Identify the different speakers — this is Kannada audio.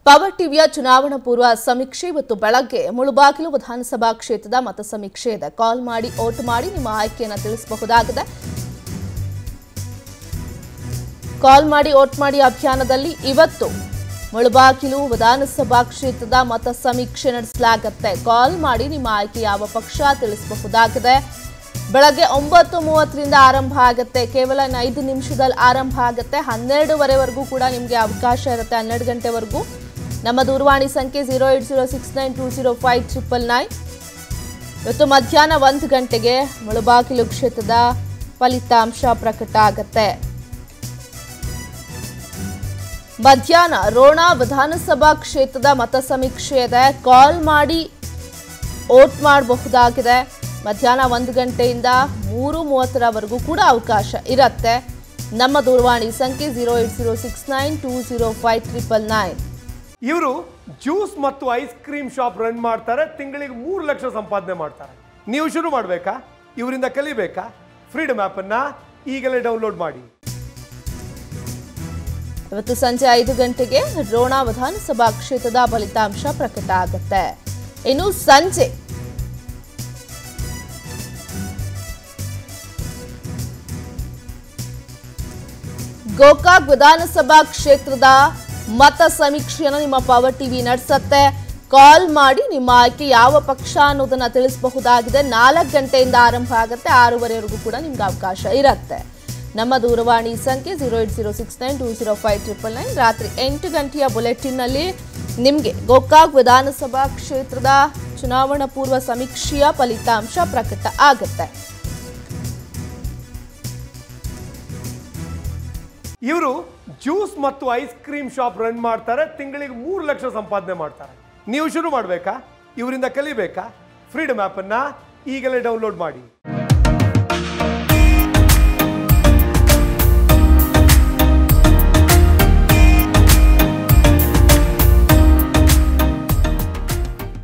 Speaker 1: ಪವರ್ ಟಿವಿಯ ಚುನಾವಣಾ ಪೂರ್ವ ಸಮೀಕ್ಷೆ ಇವತ್ತು ಬೆಳಗ್ಗೆ ಮುಳುಬಾಗಿಲು ವಿಧಾನಸಭಾ ಕ್ಷೇತ್ರದ ಮತ ಸಮೀಕ್ಷೆ ಇದೆ ಕಾಲ್ ಮಾಡಿ ಓಟ್ ಮಾಡಿ ನಿಮ್ಮ ಆಯ್ಕೆಯನ್ನು ತಿಳಿಸಬಹುದಾಗಿದೆ ಕಾಲ್ ಮಾಡಿ ಓಟ್ ಮಾಡಿ ಅಭಿಯಾನದಲ್ಲಿ ಇವತ್ತು ಮುಳುಬಾಗಿಲು ವಿಧಾನಸಭಾ ಕ್ಷೇತ್ರದ ಮತ ಸಮೀಕ್ಷೆ ನಡೆಸಲಾಗುತ್ತೆ ಕಾಲ್ ಮಾಡಿ ನಿಮ್ಮ ಆಯ್ಕೆ ಯಾವ ಪಕ್ಷ ತಿಳಿಸಬಹುದಾಗಿದೆ ಬೆಳಗ್ಗೆ ಒಂಬತ್ತು ಮೂವತ್ತರಿಂದ ಆರಂಭ ಆಗುತ್ತೆ ಕೇವಲ ಇನ್ನು ಐದು ನಿಮಿಷದಲ್ಲಿ ಆರಂಭ ಆಗುತ್ತೆ ಹನ್ನೆರಡುವರೆವರೆಗೂ ಕೂಡ ನಿಮಗೆ ಅವಕಾಶ ಇರುತ್ತೆ ಹನ್ನೆರಡು ಗಂಟೆವರೆಗೂ ನಮ್ಮ ದೂರವಾಣಿ ಸಂಖ್ಯೆ zero eight zero six nine two zero five triple nine ಇವತ್ತು ಮಧ್ಯಾಹ್ನ ಒಂದು ಗಂಟೆಗೆ ಮುಳುಬಾಗಿಲು ಕ್ಷೇತ್ರದ ಫಲಿತಾಂಶ ಪ್ರಕಟ ಆಗತ್ತೆ ಮಧ್ಯಾಹ್ನ ರೋಣ ವಿಧಾನಸಭಾ ಕ್ಷೇತ್ರದ ಮತ ಸಮೀಕ್ಷೆ ಇದೆ ಕಾಲ್ ಮಾಡಿ ಓಟ್ ಮಾಡಬಹುದಾಗಿದೆ ಮಧ್ಯಾಹ್ನ ಒಂದು ಗಂಟೆಯಿಂದ ಮೂರು ಮೂವತ್ತರವರೆಗೂ ಕೂಡ ಅವಕಾಶ ಇರುತ್ತೆ ನಮ್ಮ ದೂರವಾಣಿ ಸಂಖ್ಯೆ zero eight zero six nine two zero five triple nine
Speaker 2: ಇವರು ಜ್ಯೂಸ್ ಮತ್ತು ಐಸ್ ಕ್ರೀಮ್ ಶಾಪ್ ರನ್ ಮಾಡ್ತಾರೆ ತಿಂಗಳಿಗೆ ಮೂರು ಲಕ್ಷ ಸಂಪಾದನೆ ಮಾಡ್ತಾರೆ ನೀವು ಶುರು ಮಾಡಬೇಕಾ ಇವರಿಂದ ಕಲಿಬೇಕಾ ಫ್ರೀಡಮ್ ಆ್ಯಪನ್ನು ಈಗಲೇ ಡೌನ್ಲೋಡ್ ಮಾಡಿ
Speaker 1: ಇವತ್ತು ಸಂಜೆ ಐದು ಗಂಟೆಗೆ ರೋಣ ವಿಧಾನಸಭಾ ಕ್ಷೇತ್ರದ ಫಲಿತಾಂಶ ಪ್ರಕಟ ಆಗುತ್ತೆ ಇನ್ನು ಸಂಜೆ ಗೋಕಾಕ್ ವಿಧಾನಸಭಾ ಕ್ಷೇತ್ರದ ಮತ ಸಮೀಕ್ಷೆಯನ್ನು ನಿಮ್ಮ ಪವರ್ ಟಿವಿ ನಡೆಸುತ್ತೆ ಕಾಲ್ ಮಾಡಿ ನಿಮ್ಮ ಆಯ್ಕೆ ಯಾವ ಪಕ್ಷ ಅನ್ನೋದನ್ನ ತಿಳಿಸಬಹುದಾಗಿದೆ ನಾಲ್ಕು ಗಂಟೆಯಿಂದ ಆರಂಭ ಆಗುತ್ತೆ ಆರೂವರೆವರೆಗೂ ಕೂಡ ನಿಮ್ಗೆ ಅವಕಾಶ ಇರುತ್ತೆ ನಮ್ಮ ದೂರವಾಣಿ ಸಂಖ್ಯೆ zero eight zero six nine two zero five triple nine ರಾತ್ರಿ ಎಂಟು ಗಂಟೆಯ ಬುಲೆಟಿನ್ನಲ್ಲಿ ನಿಮಗೆ ಗೋಕಾಕ್ ವಿಧಾನಸಭಾ ಕ್ಷೇತ್ರದ ಚುನಾವಣಾ ಪೂರ್ವ ಸಮೀಕ್ಷೆಯ ಫಲಿತಾಂಶ ಪ್ರಕಟ ಆಗುತ್ತೆ
Speaker 2: ಇವರು ಜ್ಯೂಸ್ ಮತ್ತು ಐಸ್ ಕ್ರೀಮ್ ಶಾಪ್ ರನ್ ಮಾಡ್ತಾರೆ ತಿಂಗಳಿಗೆ ಮೂರು ಲಕ್ಷ ಸಂಪಾದನೆ ಮಾಡ್ತಾರೆ ನೀವು ಶುರು ಮಾಡಬೇಕಾ ಇವರಿಂದ ಕಲಿಬೇಕಾ ಫ್ರೀಡಮ್ ಆ್ಯಪನ್ನು ಈಗಲೇ ಡೌನ್ಲೋಡ್ ಮಾಡಿ